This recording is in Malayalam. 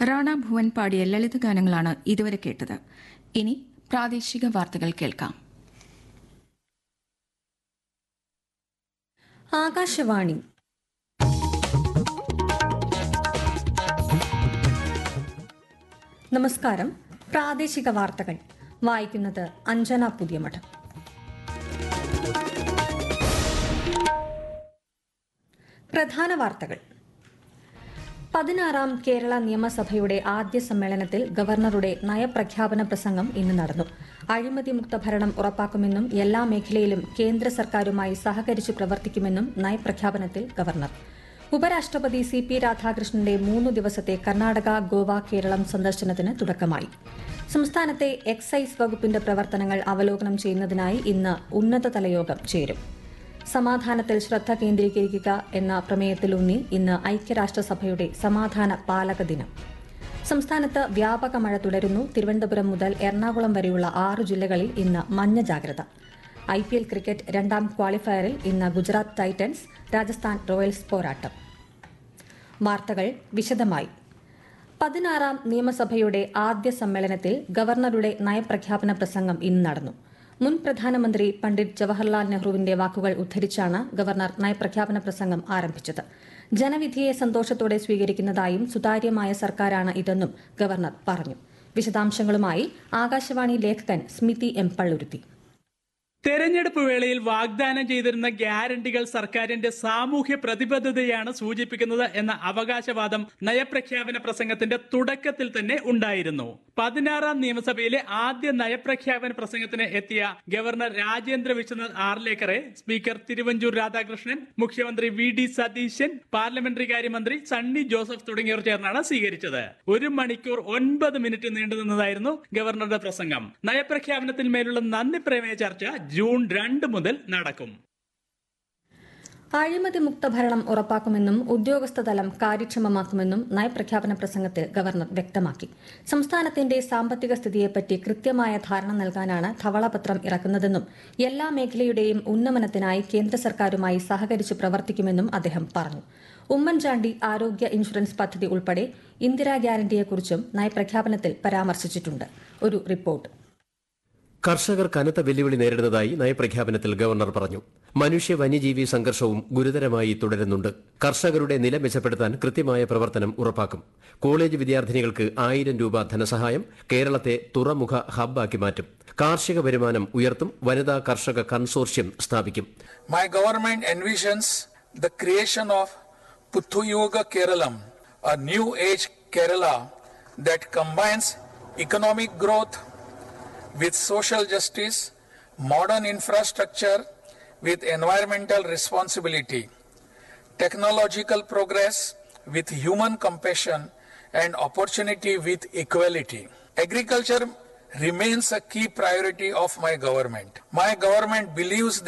റാണ ഭുവൻ പാടിയ ലളിത ഗാനങ്ങളാണ് ഇതുവരെ കേട്ടത് ഇനി പ്രാദേശിക വാർത്തകൾ കേൾക്കാം ആകാശവാണി നമസ്കാരം പ്രാദേശിക വാർത്തകൾ വായിക്കുന്നത് അഞ്ജന പുതിയമഠം പ്രധാന വാർത്തകൾ പതിനാറാം കേരള നിയമസഭയുടെ ആദ്യ സമ്മേളനത്തിൽ ഗവർണറുടെ നയപ്രഖ്യാപന പ്രസംഗം ഇന്ന് നടന്നു അഴിമതിമുക്ത ഭരണം ഉറപ്പാക്കുമെന്നും എല്ലാ മേഖലയിലും കേന്ദ്ര സർക്കാരുമായി സഹകരിച്ചു പ്രവർത്തിക്കുമെന്നും നയപ്രഖ്യാപനത്തിൽ ഗവർണർ ഉപരാഷ്ട്രപതി സി പി രാധാകൃഷ്ണന്റെ മൂന്നു ദിവസത്തെ കർണാടക ഗോവ കേരളം സന്ദർശനത്തിന് തുടക്കമായി സംസ്ഥാനത്തെ എക്സൈസ് വകുപ്പിന്റെ പ്രവർത്തനങ്ങൾ അവലോകനം ചെയ്യുന്നതിനായി ഇന്ന് ഉന്നതതല യോഗം ചേരും സമാധാനത്തിൽ ശ്രദ്ധ കേന്ദ്രീകരിക്കുക എന്ന പ്രമേയത്തിലൂന്നി ഇന്ന് ഐക്യരാഷ്ട്രസഭയുടെ സമാധാന പാലക ദിനം സംസ്ഥാനത്ത് വ്യാപക മഴ തുടരുന്നു തിരുവനന്തപുരം മുതൽ എറണാകുളം വരെയുള്ള ആറ് ജില്ലകളിൽ ഇന്ന് മഞ്ഞ ജാഗ്രത ഐ പി എൽ ക്രിക്കറ്റ് രണ്ടാം ക്വാളിഫയറിൽ ഇന്ന് ഗുജറാത്ത് ടൈറ്റൻസ് രാജസ്ഥാൻ റോയൽസ് പോരാട്ടം വാർത്തകൾ വിശദമായി പതിനാറാം നിയമസഭയുടെ ആദ്യ സമ്മേളനത്തിൽ ഗവർണറുടെ നയപ്രഖ്യാപന പ്രസംഗം ഇന്ന് നടന്നു മുൻ പ്രധാനമന്ത്രി പണ്ഡിറ്റ് ജവഹർലാൽ നെഹ്റുവിന്റെ വാക്കുകൾ ഉദ്ധരിച്ചാണ് ഗവർണർ നയപ്രഖ്യാപന പ്രസംഗം ആരംഭിച്ചത് ജനവിധിയെ സന്തോഷത്തോടെ സ്വീകരിക്കുന്നതായും സുതാര്യമായ സർക്കാരാണ് ഇതെന്നും ഗവർണർ പറഞ്ഞു വിശദാംശങ്ങളുമായി ആകാശവാണി ലേഖകൻ സ്മിതി എം പള്ളുരുത്തി തെരഞ്ഞെടുപ്പ് വേളയിൽ വാഗ്ദാനം ചെയ്തിരുന്ന ഗ്യാരണ്ടികൾ സർക്കാരിന്റെ സാമൂഹ്യ പ്രതിബദ്ധതയാണ് സൂചിപ്പിക്കുന്നത് എന്ന അവകാശവാദം നയപ്രഖ്യാപന പ്രസംഗത്തിന്റെ തുടക്കത്തിൽ തന്നെ ഉണ്ടായിരുന്നു പതിനാറാം നിയമസഭയിലെ ആദ്യ നയപ്രഖ്യാപന പ്രസംഗത്തിന് എത്തിയ ഗവർണർ രാജേന്ദ്ര വിശ്വനാഥ് ആർലേക്കറെ സ്പീക്കർ തിരുവഞ്ചൂർ രാധാകൃഷ്ണൻ മുഖ്യമന്ത്രി വി ഡി സതീശൻ പാർലമെന്ററി കാര്യമന്ത്രി സണ്ണി ജോസഫ് തുടങ്ങിയവർ ചേർന്നാണ് സ്വീകരിച്ചത് ഒരു മണിക്കൂർ ഒൻപത് മിനിറ്റ് നീണ്ടുനിന്നതായിരുന്നു ഗവർണറുടെ പ്രസംഗം നയപ്രഖ്യാപനത്തിന്മേലുള്ള നന്ദി പ്രമേയ ചർച്ച ജൂൺ രണ്ട് മുതൽ നടക്കും അഴിമതി മുക്ത ഭരണം ഉറപ്പാക്കുമെന്നും ഉദ്യോഗസ്ഥ തലം കാര്യക്ഷമമാക്കുമെന്നും നയപ്രഖ്യാപന പ്രസംഗത്തിൽ ഗവർണർ വ്യക്തമാക്കി സംസ്ഥാനത്തിന്റെ സാമ്പത്തിക സ്ഥിതിയെപ്പറ്റി കൃത്യമായ ധാരണ നൽകാനാണ് ധവളപത്രം ഇറക്കുന്നതെന്നും എല്ലാ മേഖലയുടെയും ഉന്നമനത്തിനായി കേന്ദ്ര സർക്കാരുമായി സഹകരിച്ച് പ്രവർത്തിക്കുമെന്നും അദ്ദേഹം പറഞ്ഞു ഉമ്മൻചാണ്ടി ആരോഗ്യ ഇൻഷുറൻസ് പദ്ധതി ഉൾപ്പെടെ ഇന്ദിരാ ഗ്യാരണ്ടിയെക്കുറിച്ചും നയപ്രഖ്യാപനത്തിൽ പരാമർശിച്ചിട്ടുണ്ട് ഒരു റിപ്പോർട്ട് കർഷകർ കനത്ത വെല്ലുവിളി നേരിടുന്നതായി നയപ്രഖ്യാപനത്തിൽ ഗവർണർ പറഞ്ഞു മനുഷ്യ വന്യജീവി സംഘർഷവും ഗുരുതരമായി തുടരുന്നുണ്ട് കർഷകരുടെ നില മെച്ചപ്പെടുത്താൻ കൃത്യമായ പ്രവർത്തനം ഉറപ്പാക്കും കോളേജ് വിദ്യാർത്ഥിനികൾക്ക് ആയിരം രൂപ ധനസഹായം കേരളത്തെ തുറമുഖ ഹബ്ബാക്കി മാറ്റും കാർഷിക വരുമാനം ഉയർത്തും വനിതാ കർഷക കൺസോർഷ്യം സ്ഥാപിക്കും My government envisions the creation of Puthuyuga Keralam, a new age Kerala that combines economic growth with social justice, modern infrastructure with environmental responsibility, technological progress with human compassion, and opportunity with equality. Agriculture remains a key priority of my government. My government believes that